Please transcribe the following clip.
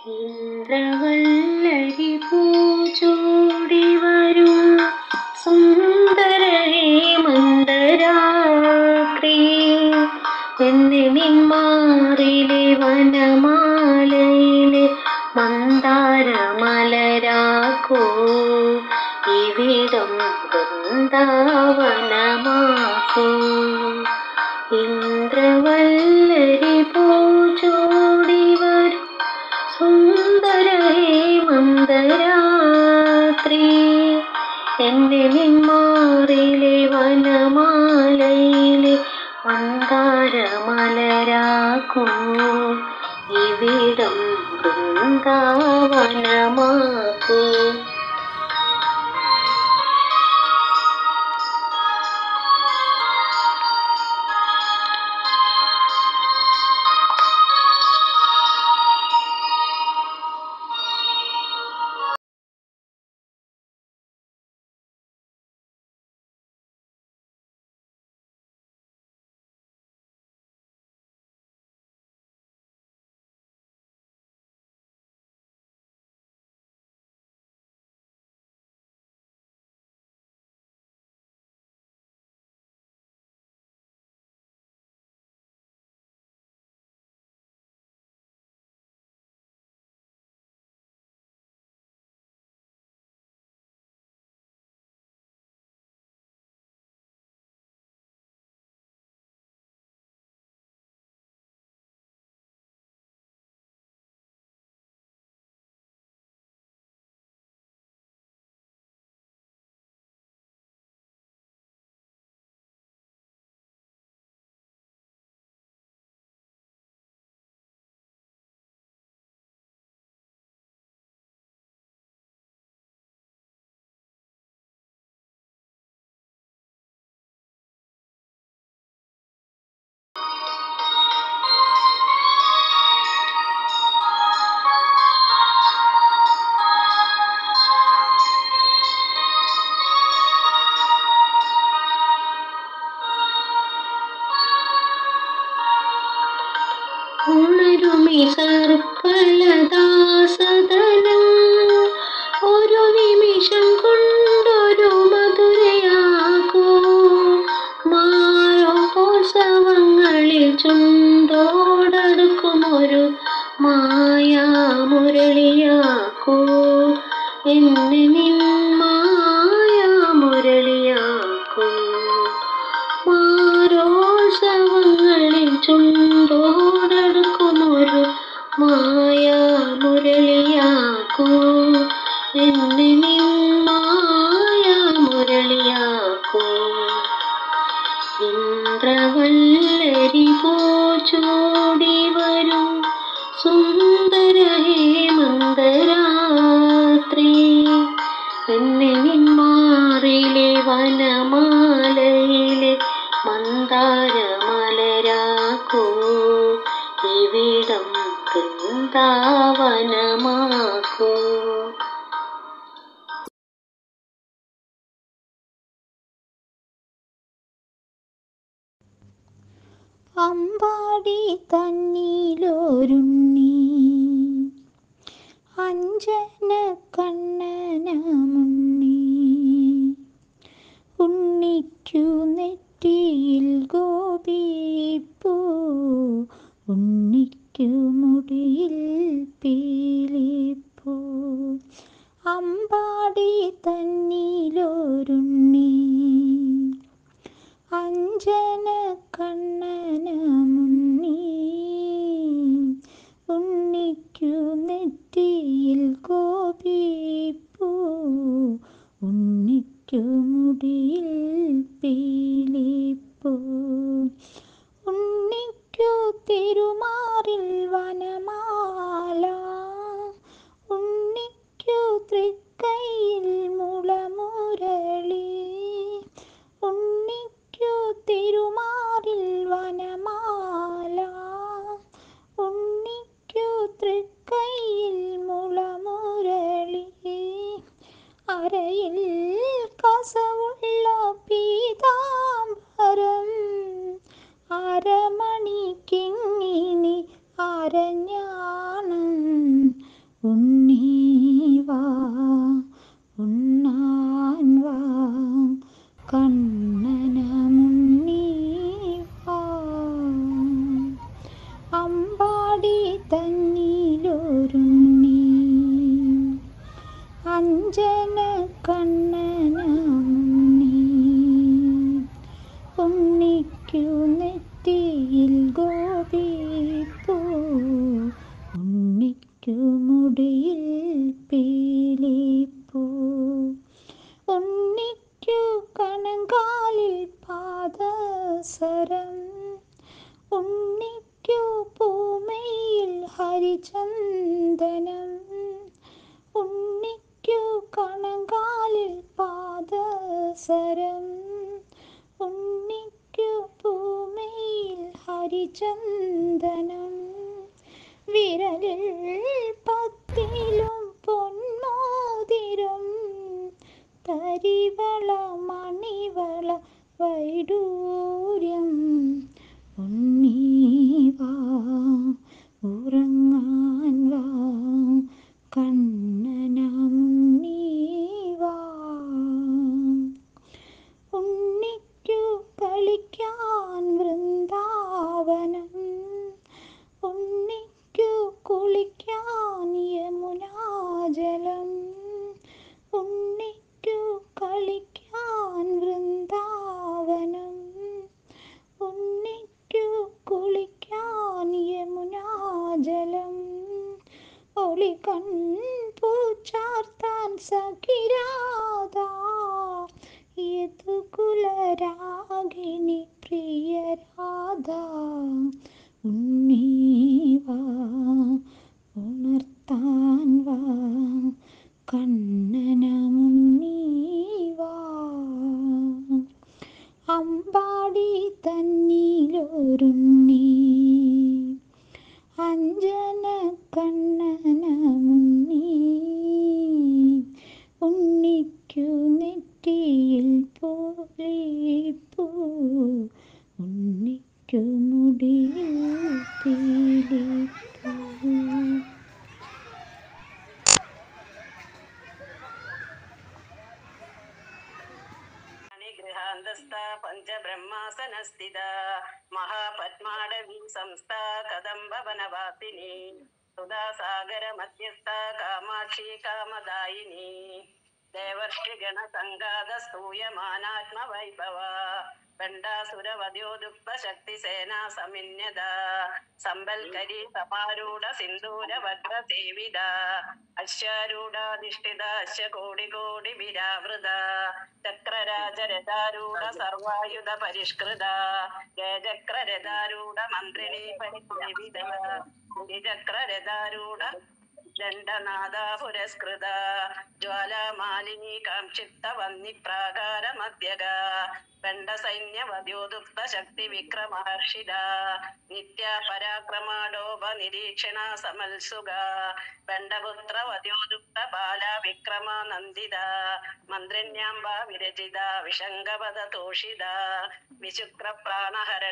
ഇന്ദ്രവല്ലരി പൂച്ചോടി വരൂ സുന്ദരേ മന്ദരാത്രി എന്നെ നിന്മാറിലെ വനമാലയിലെ മന്ദാരമലരാക്കൂ ഇവിടം വൃന്ദാവനമാക്കൂ ഇന്ദ്രവല്ലരി പൂച്ചോടി വരൂ സുന്ദരേ മന്ദരാത്രി എന്നെ നിന്മാറിലെ വനമാലയിലെ മന്ദാരമലരാക്കൂ ഇവിടം വൃന്ദാവനമാക്കൂ ഉണരുമി സർപ്പലദാസദനം ഒരു നിമിഷം കൊണ്ടൊരു മധുരയാകൂ മാരോത്സവങ്ങളിൽ ചുണ്ടോടടുക്കുമൊരു മായാമുരളിയാക്കൂ എന്നെ നിൻ മായാമുരളിയാക്കൂ മാരോത്സവങ്ങളിൽ ചുണ്ടോടടുക്കുന്നൊരു മായാമുരളിയാക്കൂ എന്നെ നിൻ മായാമുരളിയാക്കൂ ഇന്ദ്രവല്ലരി പൂച്ചോടി വരൂ സുന്ദര ഹേമന്തരാത്രി എന്നെ നിന്മാറിലെ വനമാലയിലെ മന്ദാരമലരാക്കൂ ഇവിടം വൃന്ദാവനമാക്കൂ അമ്പാടി തന്നിലൊരുണ്ണി അഞ്ജന കണ്ണനമുണ്ണി ഉണ്ണിക്കു നെറ്റിയിൽ ഗോപിപ്പൂ ഉണ്ണിക്കു മുടിയിൽ പീലിപ്പൂ അമ്പാടി തന്നിലൊരുണ്ണി അഞ്ജന കണ്ണനമുണ്ണി ഉണ്ണിക്കു നെറ്റിയിൽ കോപിപ്പൂ ഉണ്ണിക്കു മുടിയിൽ പീലിപ്പൂ ഉണ്ണിക്കു തിരുമാറിൽ വനമാല ഉണ്ണിക്കു തൃക്കൈയിൽ മുളമുരളി ഉണ്ണിക്കു തിരുമാറിൽ വനമാല ഉണ്ണിക്കു തൃക്കൈയിൽ മുളമുരളി അരയിൽ കസവുള്ള പീതാംബരം അരമണിക്കിങ്ങിനി അരഞ്ഞാണ് ഉണ്ണീവാ ഉണ്ണാൻ വാ കണ്ണനമുണ്ണീവാ അമ്പാടി തന്നിലൊരുണ്ണി അഞ്ജന കണ്ണനമുണ്ണി ഉണ്ണിക്കു നെറ്റിയിൽ ഗോപിപ്പൂ ഉണ്ണിക്കു മുടിയിൽ പീലിപ്പൂ ഉണ്ണിക്കു കണങ്കാലിൽ പാദസരം ഉണ്ണിക്കു പൂമയിൽ ഹരിചന്ദനം ഉണ്ണിക്കു കണങ്കാലിൽ പാദസരം ഉണ്ണിക്കു പൂമയിൽ ഹരിചന്ദനം വിരലിൽ പത്തിലും പൊന്മോതിരം തരിവള മണിവള വൈഡൂര്യം ഉണ്ണീവാ ഉറങ്ങാൻ വാ കണ്ണനമുണ്ണീവാ ഉണ്ണിക്കു കളിക്കാൻ വൃന്ദാവനം ഉണ്ണിക്കു കുളിക്കാൻ യമുനാജലം ഉണ്ണിക്കു കളിക്കാൻ വൃന്ദാവനം ഉണ്ണിക്കു കുളിക്കാൻ യമുനാജലം ഒളി കൺപൂച്ചാർത്താൻ സഖിരാധ യദുകുലരാഗിണി പ്രിയരാധ ഉണ്ണീവാ ഉണർത്താൻ വാ കണ്ണനമുണ്ണീവാ അമ്പാടി തന്നിലൊരുണ്ണി അഞ്ജന കണ്ണനമുണ്ണി ഉണ്ണിക്കു നെറ്റിയിൽ പോലിപ്പൂ ഉണ്ണിക്കു മുടിയിൽ പീലിപ്പൂ ഗൃഹാന്തസ്ഥ പഞ്ചബ്രഹ്മാസനസ്ഥിത മഹാപത്മാടവി സംസ്ഥ കദംബവനവാസിനി സുധാസാഗര മധ്യസ്ഥ കാമാക്ഷി കാമദായിനി ദേവർഷിഗണ സംഘാത സ്തൂയമാനാത്മവൈഭവ ഖണ്ഡാസുരവദ്യോദുക്ത ശക്തി സേനാ സമിന്യത സമ്പൽക്കരി സമാരൂഢ സിന്ദൂര വക്ര സേവിത അശ്വാരൂഢാധിഷ്ഠിത അശ്വ കോടി കോടി വിരാവൃത ചക്രരാജരഥാരൂഢ സർവായുധ പരിഷ്കൃത ജയചക്രരഥാരൂഢ മന്ത്രിണി പരിസേവിത ചക്രരഥാരൂഢ ദണ്ഡനാഥ പുരസ്കൃത ജ്വാലാമാലിനി കാക്ഷിപ്ത വന്നി പ്രാകാര മധ്യക ദണ്ഡ സൈന്യ വദ്യോദുക്ത ശക്തി വിക്രമഹർഷിത നിത്യ പരാക്രമാടോപ നിരീക്ഷണ സമൽസുക ദണ്ഡപുത്ര വദ്യോദുക്ത ബാല വിക്രമ നന്ദിത മന്ത്രിണ്യാംബ വിരചിത വിശങ്കപദ തോഷിത വിശുക്ര പ്രാണഹര